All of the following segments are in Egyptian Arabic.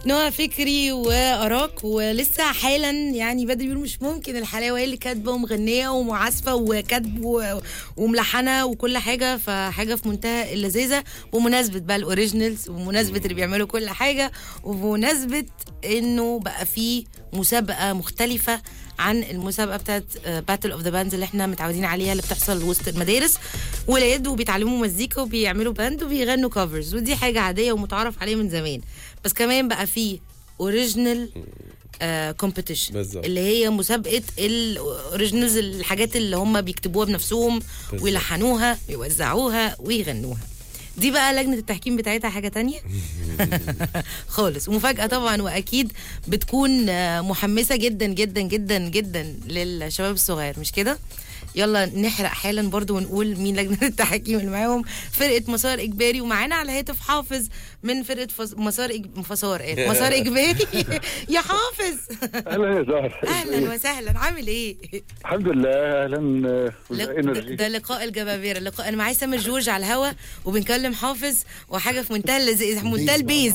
نوى فكري واراك ولسه حالا يعني بدري بيقول مش ممكن الحلاوه هي اللي كاتبه ومغنيه ومعازفه وكاتب و- وملحنه وكل حاجه فحاجه في منتهى اللذاذه بمناسبه بقى الاوريجينالز وبمناسبه اللي بيعملوا كل حاجه وبمناسبه انه بقى في مسابقه مختلفه عن المسابقه بتاعت باتل اوف ذا باندز اللي احنا متعودين عليها اللي بتحصل وسط المدارس ولاد وبيتعلموا مزيكا وبيعملوا باند وبيغنوا كفرز ودي حاجه عاديه ومتعارف عليها من زمان بس كمان بقى في اوريجينال كومبيتيشن بالظبط. اللي هي مسابقه الاوريجينالز الحاجات اللي هم بيكتبوها بنفسهم بالظبط. ويلحنوها ويوزعوها ويغنوها دي بقى لجنه التحكيم بتاعتها حاجه تانية خالص ومفاجاه طبعا واكيد بتكون آه، محمسه جدا جدا جدا جدا للشباب الصغير مش كده يلا نحرق حالا برضو ونقول مين لجنه التحكيم اللي معاهم فرقه مسار اجباري ومعانا على الهاتف حافظ من فرقه فز... مسار إج... مسار ايه مسار اجباري يا حافظ اهلا يا زهر اهلا وسهلا عامل ايه الحمد لله اهلا لق- ده, انرجي ده لقاء الجبابره لقاء انا معايا سامر جورج على الهوا وبنكلم حافظ وحاجه في منتهى اللذيذ منتهى البيز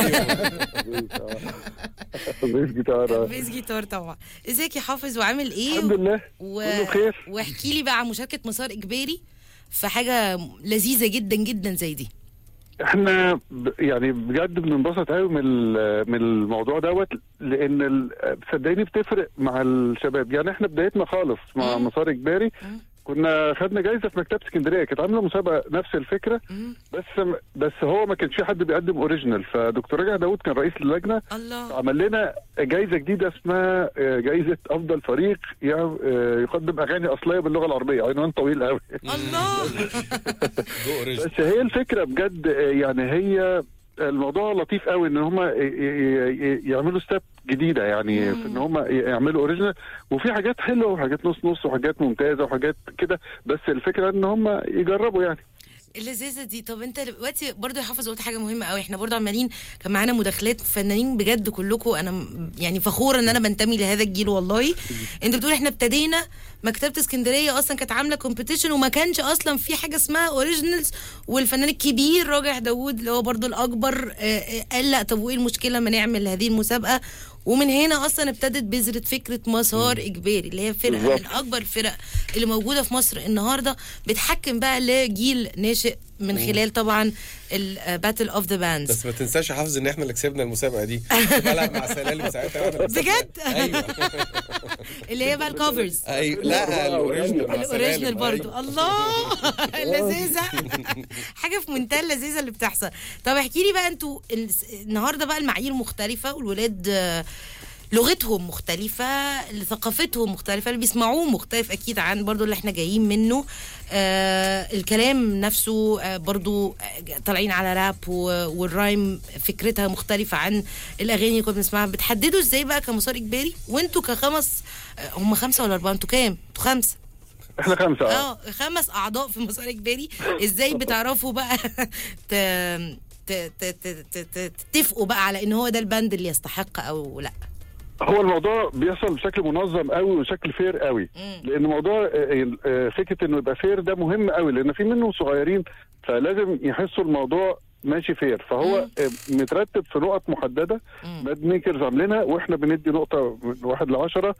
ضيف جيتار بيز جيتار طبعا ازيك يا حافظ وعامل ايه الحمد لله و... كله بخير واحكي لي بقى عن مشاركه مسار اجباري في حاجه لذيذه جدا جدا زي دي احنا ب- يعني بجد بننبسط قوي من ال- من الموضوع دوت لان ال- صدقني بتفرق مع الشباب يعني احنا بدايتنا خالص مع مم. مسار اجباري مم. كنا خدنا جايزه في مكتبه اسكندريه كانت عامله مسابقه نفس الفكره مم. بس بس هو ما كانش في حد بيقدم اوريجينال فدكتور رجع داوود كان رئيس اللجنه الله عمل لنا جايزه جديده اسمها آه، جايزه افضل فريق يع- آه، يقدم اغاني اصليه باللغه العربيه عنوان طويل قوي الله جو اوريجينال بس هي الفكره بجد آه، يعني هي الموضوع لطيف قوي ان هم يعملوا ستيب جديده يعني مم. في ان هم يعملوا اوريجينال وفي حاجات حلوه وحاجات نص نص وحاجات ممتازه وحاجات كده بس الفكره ان هم يجربوا يعني اللذيذه دي طب انت دلوقتي برضو يا حافظ قلت حاجه مهمه قوي احنا برضو عمالين كان معانا مداخلات فنانين بجد كلكم انا م- يعني فخوره ان انا بنتمي لهذا الجيل والله انت بتقول احنا ابتدينا مكتبه اسكندريه اصلا كانت عامله كومبيتيشن وما كانش اصلا في حاجه اسمها اوريجينالز والفنان الكبير راجح داوود اللي هو برضو الاكبر آه، آه، قال لا طب وايه المشكله ما نعمل هذه المسابقه ومن هنا اصلا ابتدت بذره فكره مسار اجباري اللي هي الفرقه بالظبط. من اكبر الفرق اللي موجوده في مصر النهارده بتحكم بقى لجيل ناشئ من خلال طبعا الباتل اوف ذا باندز بس ما تنساش يا حافظ ان احنا اللي كسبنا المسابقه دي بلعب مع سلالم ساعتها واحنا اللي بجد؟ كسبنا. ايوه اللي هي بقى الكفرز ايوه لا الاوريجينال مع الاوريجينال سلالم، برضو أيوة. الله لذيذه حاجه في منتهى اللذيذه اللي بتحصل طب احكي لي بقى انتوا ال- النهارده بقى المعايير مختلفه والولاد آه، لغتهم مختلفة ثقافتهم مختلفة اللي بيسمعوه مختلف أكيد عن برضو اللي احنا جايين منه آه الكلام نفسه آه برضو آه طالعين على راب و- والرايم فكرتها مختلفة عن الأغاني اللي كنا بنسمعها بتحددوا ازاي بقى كمسار إجباري وانتوا كخمس آه هم خمسة ولا أربعة انتوا كام؟ انتوا خمسة احنا خمسه اه اه خمس اعضاء في مسار اجباري ازاي بتعرفوا بقى ت... ت... ت... ت... ت... ت... تتفقوا بقى على ان هو ده البند اللي يستحق او لا هو الموضوع بيحصل بشكل منظم قوي وشكل فير قوي مم. لان موضوع آه، آه، فكره انه يبقى فير ده مهم قوي لان في منهم صغيرين فلازم يحسوا الموضوع ماشي فير فهو مم. آه، مترتب في نقط محدده مم. ماد ميكرز عاملينها واحنا بندي نقطه من واحد لعشرة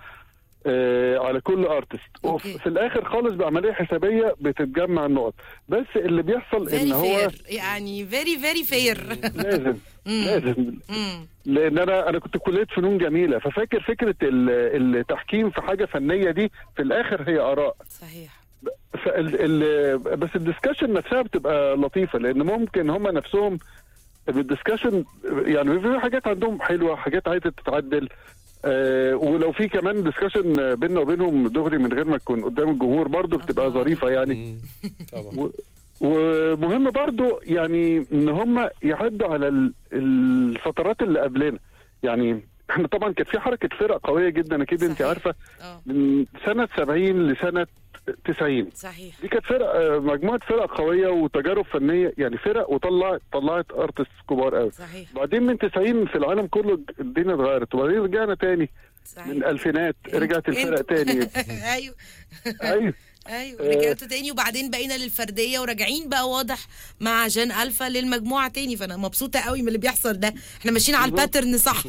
آه على كل ارتست أوكي. وفي الاخر خالص بعمليه حسابيه بتتجمع النقط بس اللي بيحصل ان فيري هو فير يعني فيري فيري فير لازم مم. لازم مم. لان انا انا كنت في كليه فنون جميله ففاكر فكره ال- التحكيم في حاجه فنيه دي في الاخر هي اراء صحيح فال ال بس الدسكشن نفسها بتبقى لطيفه لان ممكن هم نفسهم بالدسكشن يعني في حاجات عندهم حلوه حاجات عايزه تتعدل آه ولو في كمان دسكشن بيننا وبينهم دغري من غير ما تكون قدام الجمهور برضو بتبقى الله. ظريفه يعني مم. طبعا و- ومهم برضو يعني ان هم يعدوا على ال- الفترات اللي قبلنا يعني احنا طبعا كانت في حركه فرق قويه جدا اكيد انت صحيح. عارفه اه من سنه 70 لسنه 90 صحيح دي كانت فرق آه، مجموعه فرق قويه وتجارب فنيه يعني فرق وطلعت طلعت ارتست كبار قوي صحيح بعدين من 90 في العالم كله الدنيا اتغيرت وبعدين رجعنا تاني صحيح من الالفينات رجعت الفرق انتوا. تاني ايوه ايوه ايوه رجعتوا تاني وبعدين بقينا للفرديه وراجعين بقى واضح مع جان الفا للمجموعه تاني فانا مبسوطه قوي من اللي بيحصل ده احنا ماشيين على الباترن صح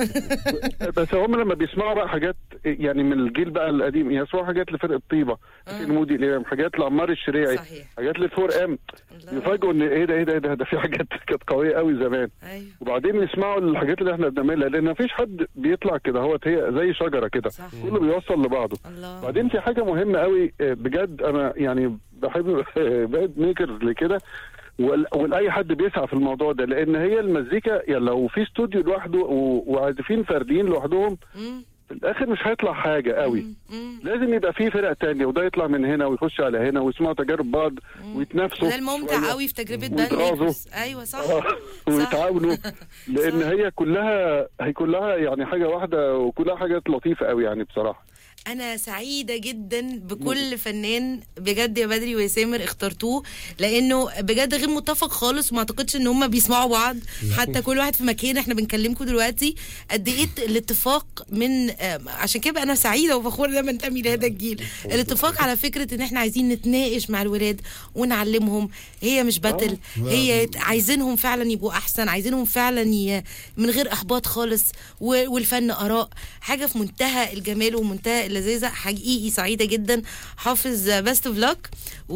بس هم لما بيسمعوا بقى حاجات يعني من الجيل بقى القديم يسمعوا حاجات لفرقه طيبه حسين مودي الامام حاجات لعمار الشريعي صحيح. حاجات للفور ام الله. يفاجئوا ان ايه ده ايه ده ايه ده ده في حاجات كانت قويه قوي زمان ايوه وبعدين يسمعوا الحاجات اللي احنا بنعملها لان مفيش حد بيطلع كده هو هي زي شجره كده صح. كله بيوصل لبعضه الله بعدين في حاجه مهمه قوي آه، بجد انا يعني بحب باد ميكرز لكده وال- ولاي حد بيسعى في الموضوع ده لان هي المزيكا يعني لو في استوديو لوحده و- وعازفين فرديين لوحدهم مم. في الاخر مش هيطلع حاجه قوي مم. لازم يبقى في فرق تانية وده يطلع من هنا ويخش على هنا ويسمعوا تجارب بعض ويتنافسوا وده الممتع شوية. قوي في تجربه باند ويتغاظوا. ميكرز ايوه صح آه، ويتعاونوا لان صح. هي كلها هي كلها يعني حاجه واحده وكلها حاجات لطيفه قوي يعني بصراحه انا سعيده جدا بكل فنان بجد يا بدري وياسمر اخترتوه لانه بجد غير متفق خالص وما اعتقدش ان هم بيسمعوا بعض حتى كل واحد في مكان احنا بنكلمكم دلوقتي قد ايه الاتفاق من آه، عشان كده انا سعيده وفخوره ان انا بنتمي لهذا الجيل الاتفاق على فكره ان احنا عايزين نتناقش مع الولاد ونعلمهم هي مش باتل هي عايزينهم فعلا يبقوا احسن عايزينهم فعلا ي... من غير احباط خالص و... والفن اراء حاجه في منتهى الجمال ومنتهى اللذاذه حقيقي سعيده جدا حافظ بيست اوف لك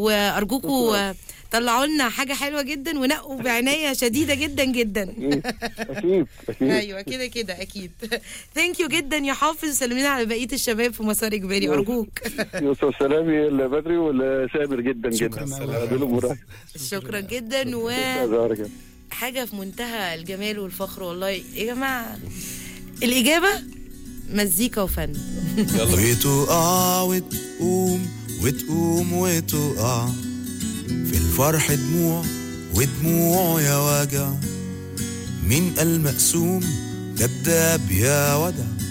وارجوكم طلعوا لنا حاجه حلوه جدا ونقوا بعنايه شديده جدا جدا اكيد اكيد ايوه كده كده اكيد ثانك يو جدا يا حافظ سلمينا على بقيه الشباب في مسار اجباري ارجوك يوسف سلامي البدري والسامر جدا شكراً جدا أوي. دول مرة. شكرا جدا و أزهر كده. حاجة في منتهى الجمال والفخر والله يا جماعة الإجابة مزيكا وفن يلا بينا. وتقع وتقوم وتقوم وتقع في الفرح دموع ودموع يا وجع مين قال مقسوم كداب يا ودع